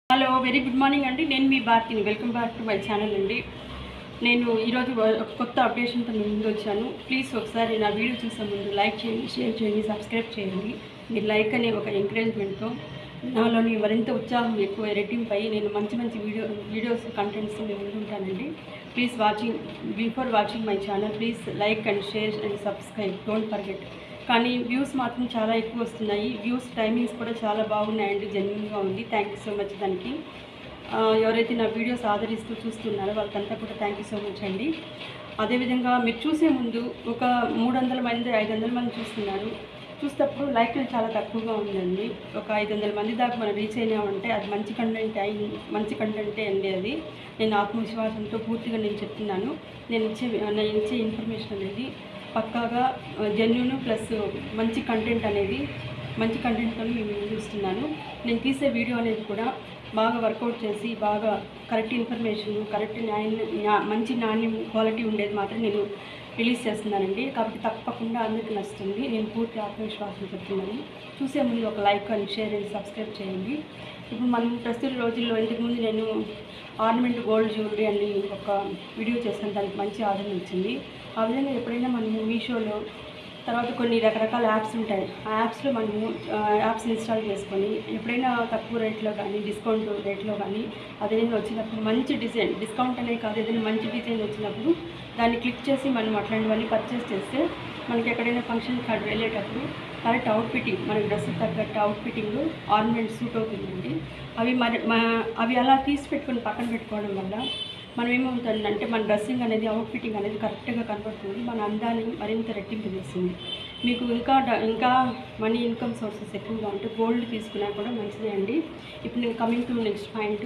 hello very good morning అండి నేను మీ భారతిని welcome back to my channel అండి నేను ఈరోజు ఒక కొత్త అప్డేషన్తో మీ ముందు వచ్చాను ప్లీజ్ ఒకసారి నా వీడియో చూసే ముందు లైక్ చేయండి షేర్ చేయండి సబ్స్క్రైబ్ చేయండి మీ లైక్ అనే ఒక ఎంకరేజ్మెంట్తో నాలోని మరింత ఉత్సాహం ఎక్కువ రెట్టింపు అయ్యి నేను మంచి మంచి వీడియో వీడియోస్ కంటెంట్స్ నేను ముందు ఉంటానండి please watching before watching my channel please like and share and subscribe don't forget కానీ వ్యూస్ మాత్రం చాలా ఎక్కువ వస్తున్నాయి వ్యూస్ టైమింగ్స్ కూడా చాలా బాగున్నాయండి జెన్యున్గా ఉంది థ్యాంక్ యూ సో మచ్ దానికి ఆ, ఎవరైతే నా వీడియోస్ ఆదరిస్తూ చూస్తున్నారో వాళ్ళకంతా కూడా థ్యాంక్ యూ సో మచ్ అండి అదేవిధంగా మీరు చూసే ముందు ఒక మూడు వందల మంది ఐదు వందల మంది చూస్తున్నారు చూసేటప్పుడు లైక్లు చాలా తక్కువగా ఉందండి ఒక ఐదు వందల మంది దాకా మనం రీచ్ అయినామంటే అది మంచి కంటెంట్ అయి మంచి కంటెంటే అండి అది నేను ఆత్మవిశ్వాసంతో పూర్తిగా నేను చెప్తున్నాను నేను ఇచ్చే నేను ఇచ్చే ఇన్ఫర్మేషన్ అనేది పక్కాగా జెన్యున్ ప్లస్ మంచి కంటెంట్ అనేది మంచి కంటెంట్తో మేము ముందు చూస్తున్నాను నేను తీసే వీడియో అనేది కూడా బాగా వర్కౌట్ చేసి బాగా కరెక్ట్ ఇన్ఫర్మేషన్ కరెక్ట్ న్యాయం న్యా- మంచి నాణ్యం క్వాలిటీ ఉండేది మాత్రం నేను రిలీజ్ చేస్తున్నానండి కాబట్టి తప్పకుండా అందరికీ నచ్చుతుంది నేను పూర్తి ఆత్మవిశ్వాసం చెప్తున్నాను చూసే ముందు ఒక like and share and subscribe చేయండి ఇప్పుడు మనం ప్రస్తుత రోజుల్లో ఇంతకుముందు నేను ఆర్నమెంట్ గోల్డ్ జ్యువెలరీ అని ఒక వీడియో చేశాను దానికి మంచి ఆర్డర్ వచ్చింది ఆ విధంగా ఎప్పుడైనా మనము మీషోలో తర్వాత కొన్ని రకరకాల యాప్స్ ఉంటాయి ఆ యాప్స్లో మనము ఆ, యాప్స్ ఇన్స్టాల్ చేసుకొని ఎప్పుడైనా తక్కువ రేట్లో కానీ డిస్కౌంట్ రేట్లో కానీ అదేవిధంగా వచ్చినప్పుడు మంచి డిజైన్ డిస్కౌంట్ అనే కాదు ఏదైనా మంచి డిజైన్ వచ్చినప్పుడు దాన్ని క్లిక్ చేసి మనం అట్లాంటివన్నీ పర్చేస్ చేస్తే మనకి ఎక్కడైనా ఫంక్షన్ కార్డ్ వెళ్ళేటప్పుడు కరెక్ట్ అవుట్ ఫిట్టింగ్ మనకి డ్రెస్ తగ్గట్టు అవుట్ ఫిట్టింగ్ ఆర్నమెంట్ సూట్ అవుతుందండి అవి మరి మా అవి అలా తీసి పెట్టుకొని పక్కన పెట్టుకోవడం వల్ల మనం ఏమవుతుందంటే మన డ్రెస్సింగ్ అనేది అవుట్ ఫిట్టింగ్ అనేది కరెక్ట్గా కనబడుతుంది మన అందాన్ని మరింత రెట్టింపు చేస్తుంది మీకు ఇంకా డ- ఇంకా మనీ ఇన్కమ్ సోర్సెస్ ఎక్కువగా ఉంటే గోల్డ్ తీసుకున్నా కూడా మంచిదే అండి ఇప్పుడు నేను కమింగ్ టు నెక్స్ట్ పాయింట్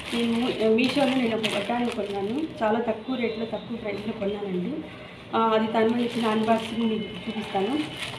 నేను మీషోలో నేను ఒక బట్టాన్ని కొన్నాను చాలా తక్కువ రేట్లో తక్కువ ప్రైస్లో కొన్నానండి ఆ, అది దాని మీద ఇచ్చిన అన్బాక్సింగ్ మీకు చూపిస్తాను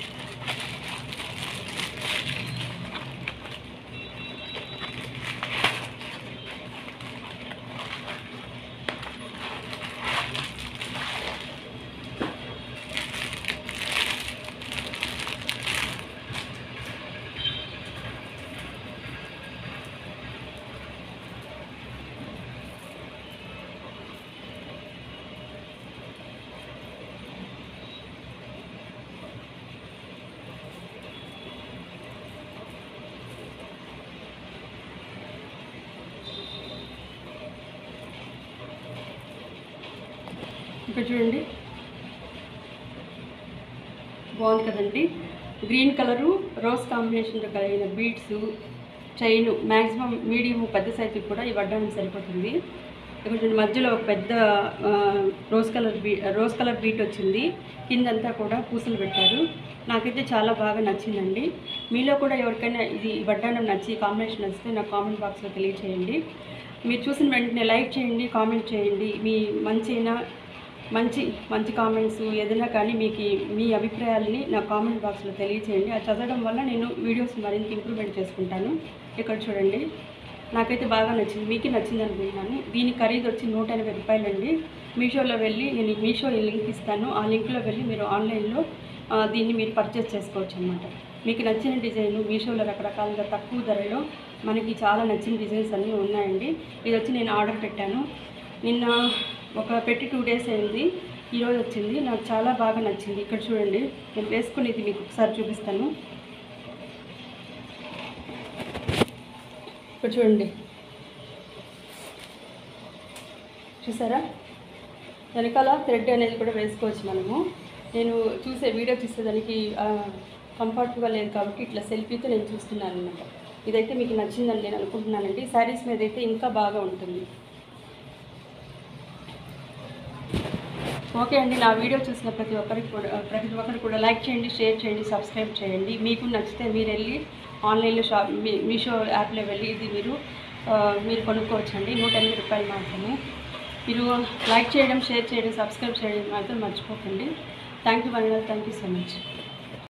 ఇక్కడ చూడండి బాగుంది కదండి గ్రీన్ కలరు రోజ్ కాంబినేషన్తో కలిగిన బీడ్స్ చైన్ మ్యాక్సిమం మీడియం పెద్ద సైజుకి కూడా ఈ వడ్డానికి సరిపోతుంది ఇక్కడ చూడండి మధ్యలో ఒక పెద్ద ఆ, రోజ్ కలర్ బీ రోజ్ కలర్ బీట్ వచ్చింది కిందంతా కూడా పూసలు పెట్టారు నాకైతే చాలా బాగా నచ్చిందండి మీలో కూడా ఎవరికైనా ఇది ఈ వడ్డానం నచ్చి కాంబినేషన్ నచ్చితే నాకు కామెంట్ బాక్స్లో తెలియచేయండి మీరు చూసిన వెంటనే లైక్ చేయండి కామెంట్ చేయండి మీ మంచైనా మంచి మంచి కామెంట్స్ ఏదైనా కానీ మీకు మీ అభిప్రాయాలని నా కామెంట్ బాక్స్లో తెలియచేయండి అది చదవడం వల్ల నేను వీడియోస్ మరింత ఇంప్రూవ్మెంట్ చేసుకుంటాను ఇక్కడ చూడండి నాకైతే బాగా నచ్చింది మీకు నచ్చింది అనుకుంటున్నాను దీని ఖరీదు వచ్చి నూట ఎనభై రూపాయలండి మీషోలో వెళ్ళి నేను మీషో లింక్ ఇస్తాను ఆ లింక్లో వెళ్ళి మీరు ఆన్లైన్లో ఆ, దీన్ని మీరు పర్చేస్ చేసుకోవచ్చు అనమాట మీకు నచ్చిన డిజైన్ మీషోలో రకరకాలుగా తక్కువ ధరలో మనకి చాలా నచ్చిన డిజైన్స్ అన్నీ ఉన్నాయండి ఇది వచ్చి నేను ఆర్డర్ పెట్టాను నిన్న ఒక పెట్టి టూ డేస్ అయింది ఈరోజు వచ్చింది నాకు చాలా బాగా నచ్చింది ఇక్కడ చూడండి నేను వేసుకునేది మీకు ఒకసారి చూపిస్తాను ఇక్కడ చూడండి చూసారా వెనకాల థ్రెడ్ అనేది కూడా వేసుకోవచ్చు మనము నేను చూసే వీడియో చూసేదానికి కంఫర్ట్గా లేదు కాబట్టి ఇట్లా సెల్ఫీతో నేను చూస్తున్నాను అనమాట ఇదైతే మీకు నచ్చిందని నేను అనుకుంటున్నానండి శారీస్ మీద అయితే ఇంకా బాగా ఉంటుంది ఓకే అండి నా వీడియో చూసిన ప్రతి ఒక్కరికి కూడా ప్రతి ఒక్కరికి కూడా లైక్ చేయండి షేర్ చేయండి సబ్స్క్రైబ్ చేయండి మీకు నచ్చితే మీరు వెళ్ళి ఆన్లైన్లో షాప్ మీ మీషో యాప్లో వెళ్ళి ఇది మీరు ఆ, మీరు కొనుక్కోవచ్చండి నూట ఎనిమిది రూపాయలు మాత్రమే మీరు లైక్ చేయడం షేర్ చేయడం సబ్స్క్రైబ్ చేయడం మాత్రం మర్చిపోకండి thank you one thank you so much